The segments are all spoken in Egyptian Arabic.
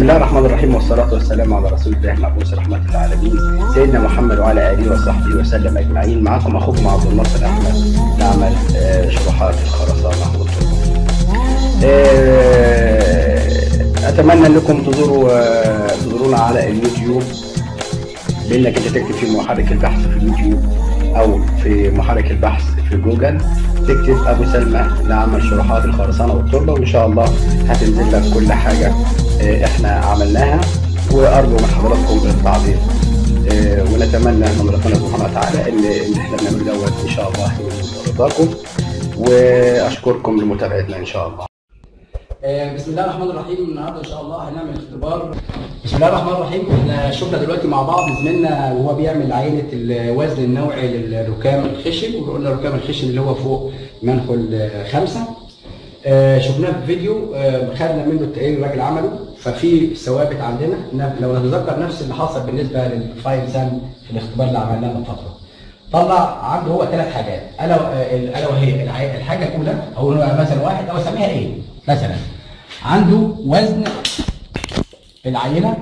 الله الرحمن الرحيم والصلاة والسلام على رسول الله مبعوث رحمة العالمين سيدنا محمد وعلى آله وصحبه وسلم أجمعين معكم أخوكم عبد الناصر أحمد نعمل آه، شروحات الخرسانة والطرق. آه، أتمنى أنكم تزوروا آه، تزورونا على اليوتيوب بانك انت تكتب في محرك البحث في اليوتيوب او في محرك البحث في جوجل تكتب ابو سلمى لعمل شروحات الخرسانه والتربه وان شاء الله هتنزل لك كل حاجه آه، احنا عملناها وارجو من حضراتكم التعليق آه، ونتمنى من ربنا سبحانه وتعالى ان اللي احنا بنعمله دوت ان شاء الله ينال رضاكم واشكركم لمتابعتنا ان شاء الله آه، بسم الله الرحمن الرحيم النهارده ان شاء الله هنعمل اختبار بسم الله الرحمن الرحيم احنا شفنا دلوقتي مع بعض زميلنا وهو بيعمل عينه الوزن النوعي للركام الخشن وقلنا الركام الخشن اللي هو فوق منخل آه، خمسه آه، شفناه في فيديو آه، خدنا منه التقرير الراجل عمله ففي ثوابت عندنا ن- لو نتذكر نفس اللي حصل بالنسبه للفايل سام في الاختبار اللي عملناه من فتره طلع عنده هو ثلاث حاجات الا آه، الا وهي الع- الحاجه الاولى او مثلا واحد او اسميها ايه مثلا عنده وزن العينه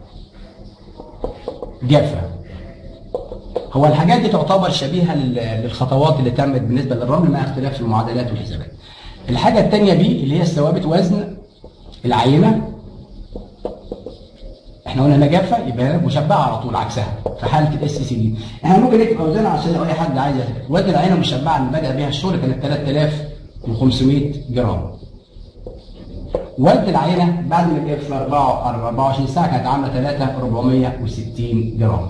جافه هو الحاجات دي تعتبر شبيهه لل- للخطوات اللي تمت بالنسبه للرمل مع اختلاف في المعادلات والحسابات. الحاجه الثانيه بي اللي هي الثوابت وزن العينه احنا قلنا انها جافه يبقى هي مشبعه على طول عكسها في حاله الاس سي دي احنا ممكن نكتب اوزانها عشان لو اي حد عايز يحسب وزن العينه المشبعه اللي بدا بيها الشغل كانت 3500 جرام وزن العينه بعد ما جاب في 24 ساعه كانت عامله 3460 جرام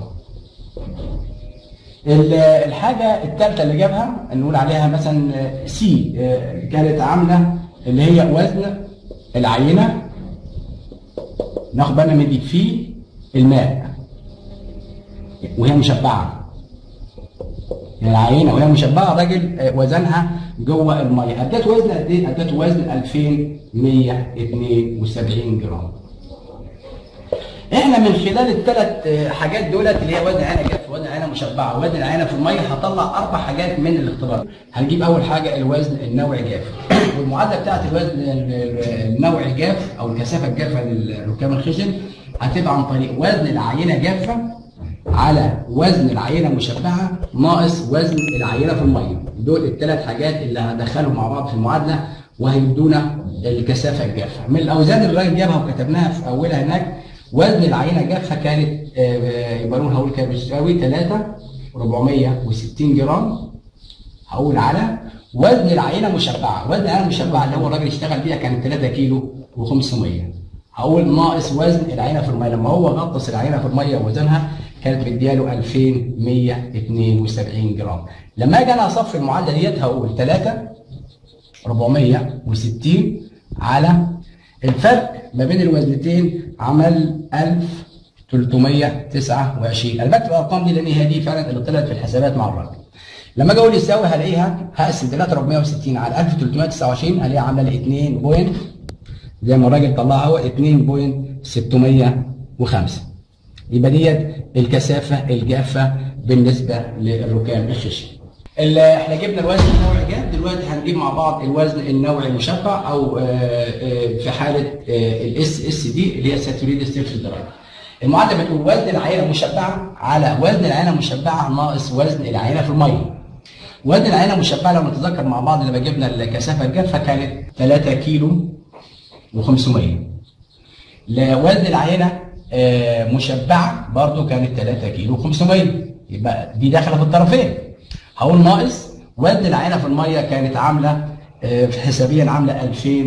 ال- الحاجه الثالثه اللي جابها نقول عليها مثلا سي كانت عامله اللي هي وزن العينه ناخد بالنا من دي في الماء وهي مشبعه يعني العينه وهي مشبعه الراجل آه، وزنها جوه الميه ادت وزن قد ايه؟ ادت وزن 2172 جرام احنا من خلال الثلاث حاجات دولت اللي هي وزن عينه جاف وزن عينه مشبعه وزن عينه في الميه هطلع اربع حاجات من الاختبار هنجيب اول حاجه الوزن النوعي جاف والمعادله بتاعت الوزن ال- ال- النوعي جاف او الكثافه الجافه للركام الخشن هتبقى عن طريق وزن العينه جافه على وزن العينه مشبعه ناقص وزن العينه في الميه دول الثلاث حاجات اللي هندخلهم مع بعض في المعادله وهيدونا الكثافه الجافه من الاوزان اللي الراجل جابها وكتبناها في اولها هناك وزن العينه جافه كانت آه، يبقى لون هقول كام بتساوي 3 460 جرام هقول على وزن العينه مشبعه وزن العينه المشبعه اللي هو الراجل اشتغل بيها كانت 3 كيلو و500 هقول ناقص وزن العينه في الميه لما هو غطس العينه في الميه ووزنها كانت مدياله 2172 جرام لما اجي انا اصفي المعادله ديت هقول 3 460 على الفرق ما بين الوزنتين عمل 1329 انا بكتب الارقام دي لان هي دي فعلا اللي طلعت في الحسابات مع الراجل لما اجي اقول يساوي هلاقيها هقسم 3460 على 1329 هلاقيها عامله لي 2 بوينت زي ما الراجل طلعها هو 2.605 يبقى ديت الكثافه الجافه بالنسبه للركام الخشن. ال- احنا جبنا الوزن النوعي جاف دلوقتي هنجيب مع بعض الوزن النوعي المشبع او آه، آه، في حاله الاس اس دي اللي هي ساتوريد ستيرش درايف. المعادله بتقول وزن العينه مشبعه على وزن العينه مشبعه ناقص وزن العينه في الميه. وزن العينه مشبعه لو نتذكر مع بعض لما جبنا الكثافه الجافه كانت 3 كيلو و500 لوزن العينه آه، مشبعه برضو كانت 3 كيلو 500 يبقى دي داخله في الطرفين هقول ناقص وزن العينه في الميه كانت عامله آه، حسابيا عامله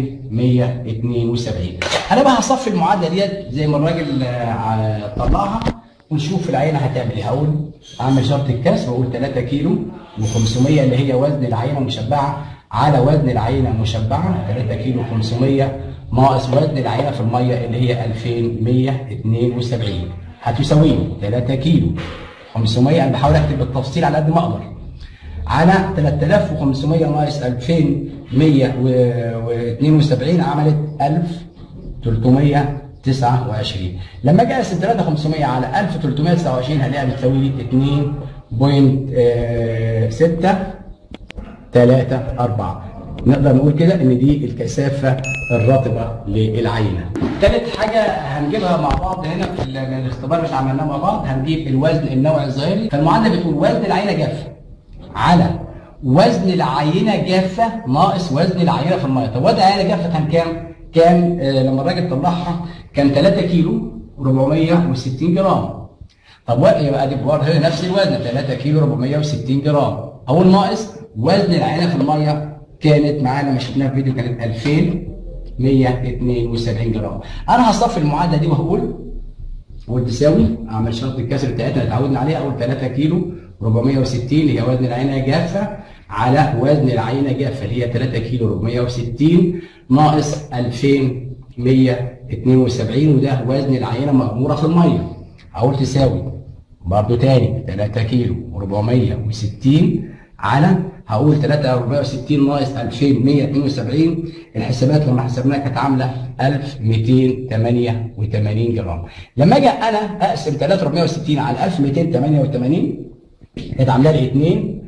2172 انا بقى هصفي المعادله ديت زي ما الراجل آه، طلعها ونشوف العينه هتعمل ايه هقول اعمل شرط الكسر واقول 3 كيلو و500 اللي هي وزن العينه مشبعه على وزن العينه مشبعه 3 كيلو 500 ناقص وزن العينه في الميه اللي هي 2172 هتساوي 3 كيلو 500 انا بحاول اكتب بالتفصيل على قد ما اقدر على 3500 ناقص 2172 عملت 1329 لما اجي اقسم 3500 على 1329 هلاقيها بتساوي لي 2.6 3 4 نقدر نقول كده ان دي الكثافه الرطبه للعينه. ثالث حاجه هنجيبها مع بعض هنا في ال- من الاختبار اللي عملناه مع بعض هنجيب الوزن النوعي الظاهري فالمعادله بتقول وزن العينه جافه على وزن العينه جافه ناقص وزن العينه في الميه طب وزن العينه جافه كان كام؟ كان آه لما الراجل طلعها كان 3 كيلو 460 جرام طب و- يبقى دي برضه هي نفس الوزن 3 كيلو 460 جرام اول ناقص وزن العينه في الميه كانت معانا ما شفناها في فيديو كانت 2172 جرام انا هصفي المعادله دي وهقول وتساوي اعمل شرط الكسر بتاعتنا اللي اتعودنا عليها اول 3 كيلو 460 اللي هي وزن العينه جافه على وزن العينه جافه اللي هي 3 كيلو 460 ناقص 2172 وده وزن العينه مغموره في الميه اقول تساوي برضو تاني 3 كيلو 460 على هقول 3 460 ناقص 2172 الحسابات لما حسبناها كانت عامله 1288 جرام لما اجي انا اقسم 3 460 على 1288 كانت عامله لي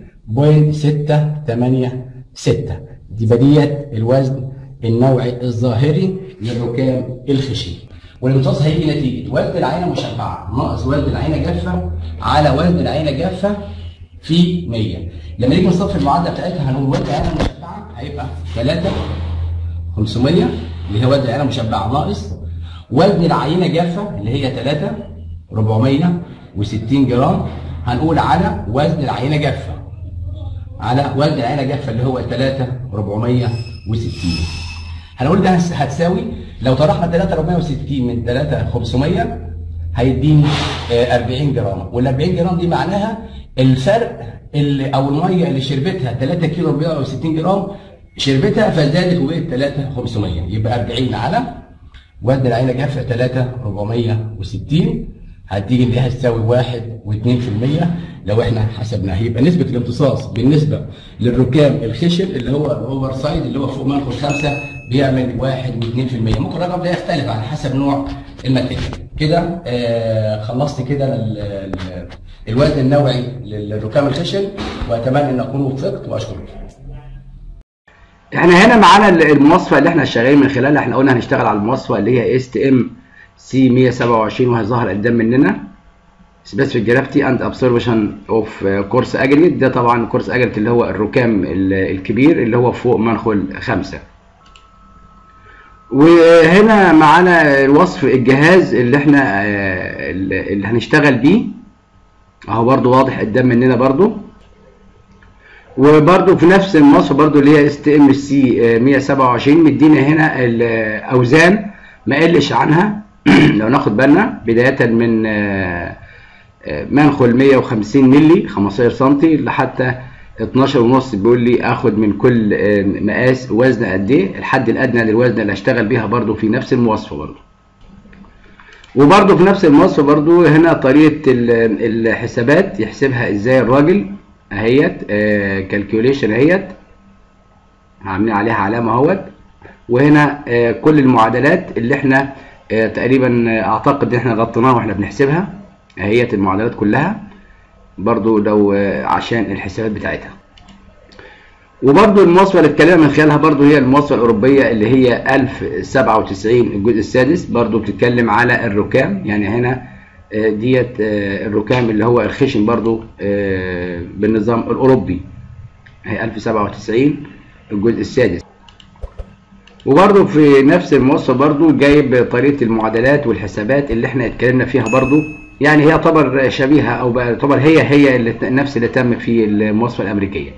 2.686 دي بديت الوزن النوعي الظاهري للركام الخشن والامتصاص هيجي نتيجه وزن العينه مشبعه ناقص وزن العينه جافه على وزن العينه جافه في 100 لما نيجي نصفي المعادله بتاعتها هنقول وزن العينه المشبعه هيبقى 3 500 اللي هي وزن العينه مشبعه ناقص وزن العينه جافه اللي هي 3 460 جرام هنقول على وزن العينه جافه على وزن العينه جافه اللي هو 3 460 هنقول ده هتساوي لو طرحنا 3 460 من 3 500 هيديني آه، 40 جرام وال 40 جرام دي معناها الفرق اللي او الميه اللي شربتها 3 كيلو 460 جرام شربتها فزادت وبقت 3 500 يبقى 40 على وزن العينه جافه 3 460 هتيجي اللي هتساوي 1 و2% لو احنا حسبناها يبقى نسبه الامتصاص بالنسبه للركام الخشن اللي هو الاوفر سايد اللي هو فوق منخل 5 بيعمل 1 و2% ممكن الرقم ده يختلف على حسب نوع الماتيريال كده آه خلصت كده ال- ال- الوزن النوعي للركام الخشن واتمنى ان اكون وفقت واشكركم احنا هنا معانا المواصفه اللي احنا شغالين من خلالها احنا قلنا هنشتغل على المواصفه اللي هي اس تي ام سي 127 وهي ظاهره قدام مننا سبيسيفيك جرافيتي اند ابسوربشن اوف كورس اجريت ده طبعا كورس اجريت اللي هو الركام ال- الكبير اللي هو فوق منخل خمسة وهنا معانا وصف الجهاز اللي احنا آه، اللي هنشتغل بيه اهو برضو واضح قدام مننا برضو وبرضو في نفس المواصفه برضو اللي هي اس تي ام سي 127 مدينا هنا الاوزان ما قلش عنها لو ناخد بالنا بدايه من آه، آه، منخل 150 مللي 15 سم لحتى 12 ونص بيقول لي اخد من كل آه، مقاس وزن قد ايه الحد الادنى للوزن اللي هشتغل بيها برضو في نفس المواصفه برضو وبرضو في نفس المواصفه برضو هنا طريقه ال- الحسابات يحسبها ازاي الراجل اهيت كالكوليشن اهيت عاملين عليها علامه اهوت وهنا آه، كل المعادلات اللي احنا آه، تقريبا آه، اعتقد ان احنا غطيناها واحنا بنحسبها اهيت المعادلات كلها برضو لو آه، عشان الحسابات بتاعتها وبرضو المواصفة اللي اتكلمنا من خلالها برضو هي المواصفة الأوروبية اللي هي 1097 الجزء السادس برضو بتتكلم على الركام يعني هنا آه، ديت آه، الركام اللي هو الخشن برضو آه، بالنظام الأوروبي هي 1097 الجزء السادس وبرضو في نفس المواصفة برضو جايب طريقة المعادلات والحسابات اللي احنا اتكلمنا فيها برضو يعني هي تعتبر شبيهة أو بقى- تعتبر هي هي اللي نفس اللي تم في المواصفة الأمريكية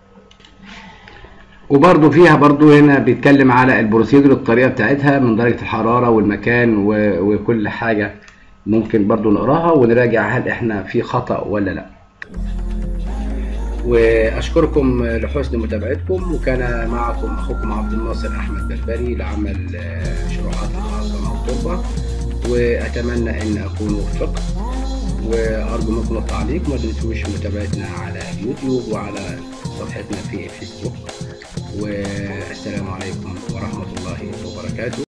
وبرضو فيها برضو هنا بيتكلم على البروسيدور الطريقة بتاعتها من درجة الحرارة والمكان و- وكل حاجة ممكن برضو نقراها ونراجع هل احنا في خطأ ولا لا واشكركم لحسن متابعتكم وكان معكم اخوكم عبد الناصر احمد بربري لعمل آه، شروحات العظمه والتربه واتمنى ان اكون وفقت وارجو منكم التعليق وما تنسوش متابعتنا على اليوتيوب وعلى صفحتنا في فيسبوك والسلام عليكم ورحمه الله وبركاته